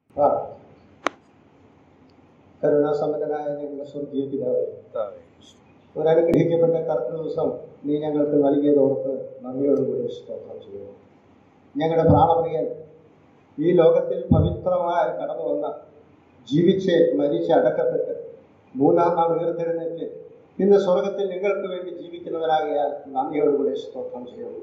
ആ കരുണാസമ്പന്നനായ ഞങ്ങളുടെ സ്വർഗീയ പിതാവേ ഒരു അനുഗ്രഹിക്കപ്പെട്ട കർത്തൃ ദിവസം നീ ഞങ്ങൾക്ക് നൽകിയതോർത്ത് നന്ദിയോടുകൂടി സ്തോത്രം ചെയ്യുന്നു ഞങ്ങളുടെ പ്രാണപ്രിയൻ ഈ ലോകത്തിൽ പവിത്രമായി കടന്നു വന്ന ജീവിച്ച് മരിച്ച് അടക്കപ്പെട്ട് മൂന്നാം നാൾ ഉയർത്തെഴുന്നേറ്റ് ഇന്ന് സ്വർഗത്തിൽ നിങ്ങൾക്ക് വേണ്ടി ജീവിക്കുന്നവരാകിയാൽ നന്ദിയോടുകൂടി സ്തോത്രം ചെയ്യുന്നു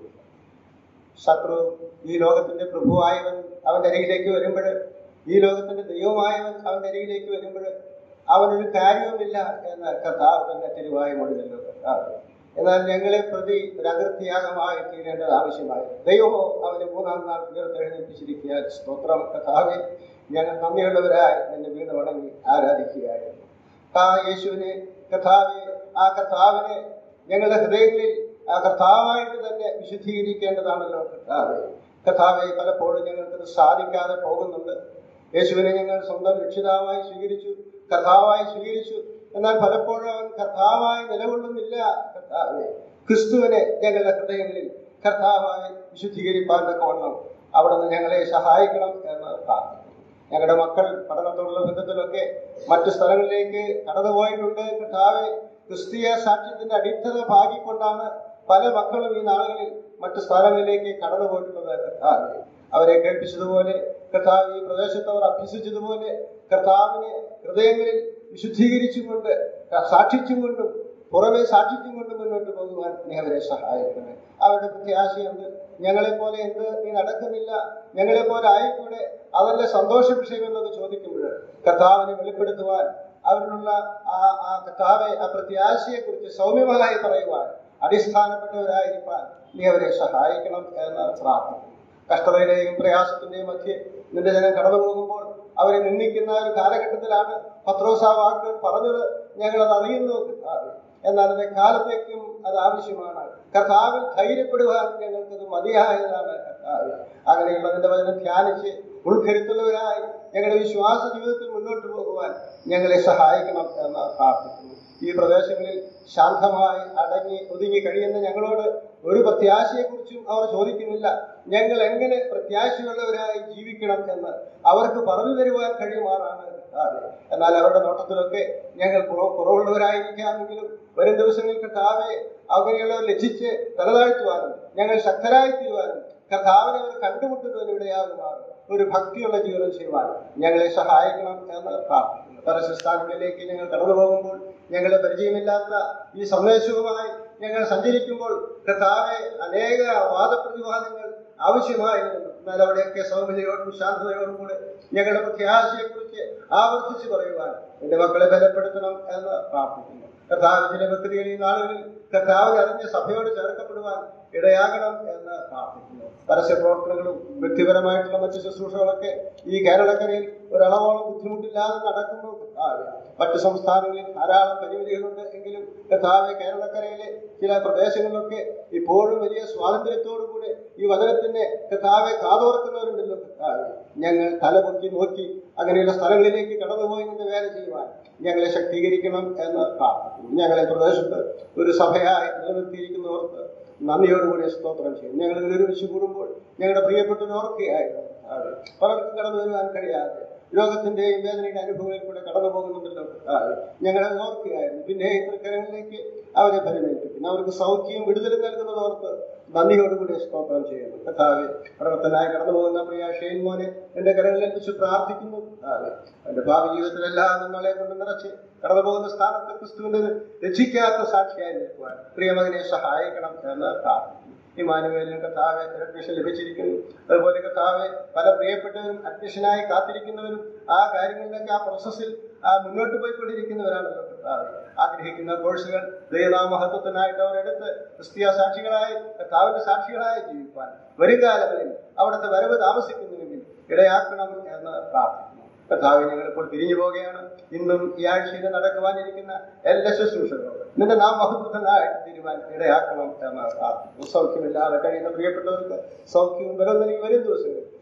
ശത്രു ഈ ലോകത്തിന്റെ പ്രഭുവായവൻ അവന്റെ അരികിലേക്ക് വരുമ്പോൾ ഈ ലോകത്തിന്റെ ദൈവമായവൻ അവന്റെ അരികിലേക്ക് വരുമ്പോൾ അവനൊരു കാര്യവുമില്ല എന്ന് കർത്താവ് തന്നെ തിരുവായി മൊഴിഞ്ഞല്ലോ കർത്താവ് എന്നാൽ ഞങ്ങളെ പ്രതി ഒരു അകൃത്യാഗമായി തീരേണ്ടത് ആവശ്യമായിരുന്നു ദൈവമോ അവനെ മൂന്നാം നാൾ ഉയർത്തെഴുന്നേൽപ്പിച്ചിരിക്കുക സ്തോത്രം കഥാവെ ഞങ്ങൾ നന്ദിയുള്ളവരായി എന്നെ വീണ് വണങ്ങി ആരാധിക്കുകയായിരുന്നു ആ യേശുവിനെ കഥാവെ ആ കർത്താവിനെ ഞങ്ങളുടെ ഹൃദയങ്ങളിൽ ആ കർത്താവായിട്ട് തന്നെ വിശുദ്ധീകരിക്കേണ്ടതാണല്ലോ കർത്താവെ കർത്താവെ പലപ്പോഴും ഞങ്ങൾക്കത് സാധിക്കാതെ പോകുന്നുണ്ട് യേശുവിനെ ഞങ്ങൾ സ്വന്തം രക്ഷിതാവായി സ്വീകരിച്ചു കർത്താവായി സ്വീകരിച്ചു എന്നാൽ പലപ്പോഴും അവൻ കർത്താവായി നിലകൊള്ളുന്നില്ല കർത്താവെ ക്രിസ്തുവിനെ ഞങ്ങളുടെ ഹൃദയങ്ങളിൽ കർത്താവായി വിശുദ്ധീകരിപ്പാൻ തക്കവണ്ണം അവിടെ നിന്ന് ഞങ്ങളെ സഹായിക്കണം എന്ന് പ്രാർത്ഥിക്കുന്നു ഞങ്ങളുടെ മക്കൾ പഠനത്തോടുള്ള ബന്ധത്തിലൊക്കെ മറ്റു സ്ഥലങ്ങളിലേക്ക് കടന്നുപോയിട്ടുണ്ട് കർത്താവെ ക്രിസ്തീയ സാക്ഷ്യത്തിന്റെ അടിത്തറ ഭാഗിക്കൊണ്ടാണ് പല മക്കളും ഈ നാളുകളിൽ മറ്റു സ്ഥലങ്ങളിലേക്ക് കടന്നുപോയിട്ടുള്ളത് കർത്താവെ അവരെ കേൾപ്പിച്ചതുപോലെ കർത്താവ് ഈ പ്രദേശത്ത് അവർ അഭ്യസിച്ചതുപോലെ കർത്താവിനെ ഹൃദയങ്ങളിൽ വിശുദ്ധീകരിച്ചുകൊണ്ട് സാക്ഷിച്ചും കൊണ്ടും പുറമെ സാക്ഷിച്ചും കൊണ്ട് മുന്നോട്ട് പോകുവാൻ നീ അവരെ സഹായിക്കണേ അവരുടെ പ്രത്യാശയുണ്ട് ഞങ്ങളെ പോലെ എന്ത് നീ നടക്കുന്നില്ല ഞങ്ങളെ പോലെ ആയിക്കൂടെ അതല്ല സന്തോഷ വിഷയമെന്നൊക്കെ ചോദിക്കുമ്പോൾ കർത്താവിനെ വെളിപ്പെടുത്തുവാൻ അവരിലുള്ള ആ ആ കർത്താവെ ആ പ്രത്യാശയെ കുറിച്ച് സൗമ്യമായി പറയുവാൻ അടിസ്ഥാനപ്പെട്ടവരായിരിക്കാൻ നീ അവരെ സഹായിക്കണം എന്ന് പ്രാർത്ഥിക്കുന്നു കഷ്ടതയുടെയും പ്രയാസത്തിന്റെയും മധ്യേ നിന്റെ ജനം കടന്നു പോകുമ്പോൾ അവരെ നിന്ദിക്കുന്ന ഒരു കാലഘട്ടത്തിലാണ് പത്രോസ വാക്കുകൾ പറഞ്ഞത് ഞങ്ങൾ അത് അറിയുന്നു കർത്താവ് എന്നാൽ അത് കാലത്തേക്കും അത് ആവശ്യമാണ് കർത്താവിൽ ധൈര്യപ്പെടുവാൻ ഞങ്ങൾക്കത് മതിയായതാണ് കർത്താവ് അങ്ങനെയുള്ള നിന്റെ വചനം ധ്യാനിച്ച് ഉൾക്കരുത്തുള്ളവരായി ഞങ്ങളുടെ വിശ്വാസ ജീവിതത്തിൽ മുന്നോട്ട് പോകുവാൻ ഞങ്ങളെ സഹായിക്കണം എന്ന് പ്രാർത്ഥിക്കുന്നു ഈ പ്രദേശങ്ങളിൽ ശാന്തമായി അടങ്ങി ഒതുങ്ങി കഴിയുന്ന ഞങ്ങളോട് ഒരു പ്രത്യാശയെക്കുറിച്ചും അവർ ചോദിക്കുന്നില്ല ഞങ്ങൾ എങ്ങനെ പ്രത്യാശയുള്ളവരായി ജീവിക്കണം എന്ന് അവർക്ക് പറഞ്ഞു തരുവാൻ കഴിയുമാറാണ് കർത്താവ് എന്നാൽ അവരുടെ നോട്ടത്തിലൊക്കെ ഞങ്ങൾ കുറവ് കുറവുള്ളവരായിരിക്കാമെങ്കിലും വരും ദിവസങ്ങളിൽ കർത്താവെ അങ്ങനെയുള്ളവർ ലക്ഷിച്ച് തലതാഴ്ത്തുവാനും ഞങ്ങൾ ശക്തരായി തീരുവാനും കർത്താവിനെ അവർ കണ്ടുമുട്ടുന്നതിന് ഇടയാകുമാറും ഒരു ഭക്തിയുള്ള ജീവിതം ചെയ്യുവാൻ ഞങ്ങളെ സഹായിക്കണം എന്ന് പ്രാർത്ഥിക്കുന്നു പരസ്യസ്ഥാനങ്ങളിലേക്ക് ഞങ്ങൾ കടന്നു പോകുമ്പോൾ ഞങ്ങളെ പരിചയമില്ലാത്ത ഈ സന്ദേശവുമായി ഞങ്ങൾ സഞ്ചരിക്കുമ്പോൾ കർത്താവെ അനേക വാദപ്രതിവാദങ്ങൾ ആവശ്യമായിരുന്നു എന്നാൽ അവിടെയൊക്കെ സൗമ്യതയോടും ശാന്തതയോടും കൂടെ ഞങ്ങളുടെ പ്രത്യാശയെക്കുറിച്ച് ആവർത്തിച്ച് പറയുവാൻ എന്റെ മക്കളെ ബലപ്പെടുത്തണം എന്ന് പ്രാർത്ഥിക്കുന്നു കർത്താവ് ചില വ്യക്തികൾ ഈ നാളുകളിൽ കർത്താവിനെ അറിഞ്ഞ് സഭയോട് ചേർക്കപ്പെടുവാൻ ഇടയാകണം എന്ന് പ്രാർത്ഥിക്കുന്നു പരസ്യ പ്രവർത്തനങ്ങളും വ്യക്തിപരമായിട്ടുള്ള മറ്റു ശുശ്രൂഷകളൊക്കെ ഈ കേരളക്കരയിൽ ഒരളവോളം ബുദ്ധിമുട്ടില്ലാതെ നടക്കുന്നു കർത്താവ് മറ്റു സംസ്ഥാനങ്ങളിൽ ധാരാളം പരിമിതികളുണ്ട് എങ്കിലും കർത്താവ് കേരളക്കരയിലെ ചില പ്രദേശങ്ങളിലൊക്കെ ഇപ്പോഴും വലിയ സ്വാതന്ത്ര്യത്തോടുകൂടി ഈ വചനത്തിന്റെ കർത്താവെ കാതോർക്കുന്നവരുണ്ടല്ലോ കർത്താവ് ഞങ്ങൾ തലപൊക്കി നോക്കി അങ്ങനെയുള്ള സ്ഥലങ്ങളിലേക്ക് കടന്നുപോയി നിന്ന് വേല ചെയ്യുവാൻ ഞങ്ങളെ ശക്തീകരിക്കണം എന്ന് പ്രാർത്ഥിക്കുന്നു ഞങ്ങളെ പ്രദേശത്ത് ഒരു സഭയായി നിലനിർത്തിയിരിക്കുന്നവർക്ക് നന്ദിയോടുകൂടി സ്തോത്രം ചെയ്യും ഞങ്ങൾ ഒരുമിച്ച് കൂടുമ്പോൾ ഞങ്ങളുടെ പ്രിയപ്പെട്ടവർ ഓർക്കുകയായിരുന്നു അതെ. പലർക്കും കടന്നു വരുവാൻ കഴിയാതെ രോഗത്തിന്റെയും വേദനയുടെ അനുഭവങ്ങളിൽ കൂടെ കടന്നു പോകുന്നുണ്ടല്ലോ അതെ. ഞങ്ങളെ ഓർക്കുകയായിരുന്നു പിന്നെ ഇത്തരക്കരങ്ങളിലേക്ക് അവരെ പരിമേൽപ്പിക്കുന്നു അവർക്ക് സൗഖ്യവും വിടുതലും നൽകുന്നത് ഓർത്ത് നന്ദിയോടുകൂടി സ്തോത്രം ചെയ്യുന്നു കഥാവെ പ്രവർത്തനായി കടന്നു പോകുന്ന പ്രിയ ഷെയ്ൻ മോനെ എന്റെ കരങ്ങളിൽ ഏൽപ്പിച്ച് പ്രാർത്ഥിക്കുന്നു അതെ എന്റെ ഭാവി ജീവിതത്തിലെല്ലാം നിങ്ങളെ കൊണ്ട് നിറച്ച് കടന്നു പോകുന്ന സ്ഥാനത്ത് ക്രിസ്തുവിന്റെ രക്ഷിക്കാത്ത സാക്ഷിയായി നിൽക്കുവാൻ പ്രിയമകനെ സഹായിക്കണം എന്ന് പ്രാർത്ഥിക്കുന്നു ഇമാനുവേലിന് കഥാവെ അഡ്മിഷൻ ലഭിച്ചിരിക്കുന്നു അതുപോലെ കഥാവെ പല പ്രിയപ്പെട്ടവരും അഡ്മിഷനായി കാത്തിരിക്കുന്നവരും ആ കാര്യങ്ങളിലൊക്കെ ആ പ്രോസസ്സിൽ ആ മുന്നോട്ട് പോയിക്കൊണ്ടിരിക്കുന്നവരാണല്ലോ കർത്താവ് ആഗ്രഹിക്കുന്ന കോഴ്സുകൾ ദൈവനാമഹത്വത്തിനായിട്ട് അവരെടുത്ത് ക്രിസ്തീയ സാക്ഷികളായി കർത്താവിന്റെ സാക്ഷികളായി ജീവിപ്പാൻ വരും കാലങ്ങളിൽ അവിടുത്തെ വരവ് താമസിക്കുന്നുവെങ്കിൽ ഇടയാക്കണം എന്ന് പ്രാർത്ഥിക്കുന്നു കർത്താവ് ഞങ്ങൾ ഇപ്പോൾ പിരിഞ്ഞു പോവുകയാണ് ഇന്നും ഈ ആഴ്ചയിൽ നടക്കുവാനിരിക്കുന്ന എല്ലാ ശുശ്രൂഷകളും നിന്റെ നാം മഹത്വത്തിനായിട്ട് തീരുമാൻ ഇടയാക്കണം എന്ന് പ്രാർത്ഥിക്കുന്നു സൗഖ്യമില്ലാതെ കഴിയുന്ന പ്രിയപ്പെട്ടവർക്ക് സൗഖ്യവും ബലം നൽകി വരും ദിവസങ്ങളിൽ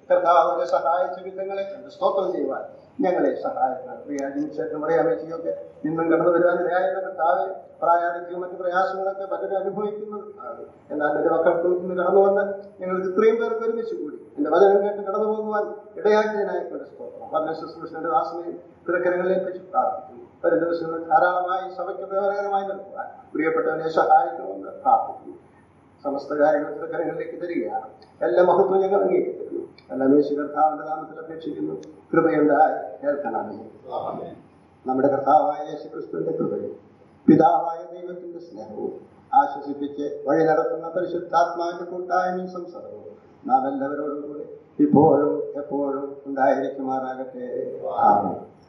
കർത്താവിനെ സഹായിച്ച വിധങ്ങളെ കണ്ട് സ്തോത്രം ചെയ്യുവാൻ ഞങ്ങളെ സഹായിക്കണം പ്രിയാജിനും പറയാമേച്ചിയൊക്കെ ഇന്നും കടന്നു വരുവാൻ ഇടയായിരുന്ന കർത്താവെ പ്രായാധിക്യവും മറ്റു പ്രയാസങ്ങളൊക്കെ പലരും അനുഭവിക്കുന്നത് എന്നാൽ എന്റെ മക്കൾക്ക് ഇന്ന് കടന്നു വന്ന് ഞങ്ങൾക്ക് ഇത്രയും പേർക്ക് ഒരുമിച്ച് കൂടി എന്റെ വചനം കേട്ട് കടന്നു പോകുവാൻ ഇടയാക്കിയതിനായിക്കൊണ്ട് സ്തോത്രം പറഞ്ഞ ശുശ്രൂഷന്റെ ദാസനെയും തിരക്കരങ്ങളിലേക്ക് വെച്ച് പ്രാർത്ഥിക്കുന്നു വരും ദിവസങ്ങളിൽ ധാരാളമായി സഭയ്ക്ക് പ്രയോജനകരമായി നിൽക്കുവാൻ പ്രിയപ്പെട്ടവനെ സഹായിക്കണമെന്ന് പ്രാർത്ഥിക്കുന്നു സമസ്ത കാര്യങ്ങൾ തിരക്കരങ്ങളിലേക്ക് തരികയാണ് എല്ലാ മഹത്വം ഞങ്ങൾ അംഗീകരിക്കുന്നു എല്ലാം യേശു കർത്താവിന്റെ നാമത്തിൽ അപേക്ഷിക്കുന്നു കൃപയുണ്ടായി കേൾക്കണമേ നമ്മുടെ കർത്താവായ യേശു ക്രിസ്തുവിന്റെ കൃപയും പിതാവായ ദൈവത്തിന്റെ സ്നേഹവും ആശ്വസിപ്പിച്ച് വഴി നടത്തുന്ന പരിശുദ്ധാത്മാവിന്റെ കൂട്ടായ്മയും സംസർഗവും നാം എല്ലാവരോടും കൂടി ഇപ്പോഴും എപ്പോഴും ഉണ്ടായിരിക്കുമാറാകട്ടെ ആമേൻ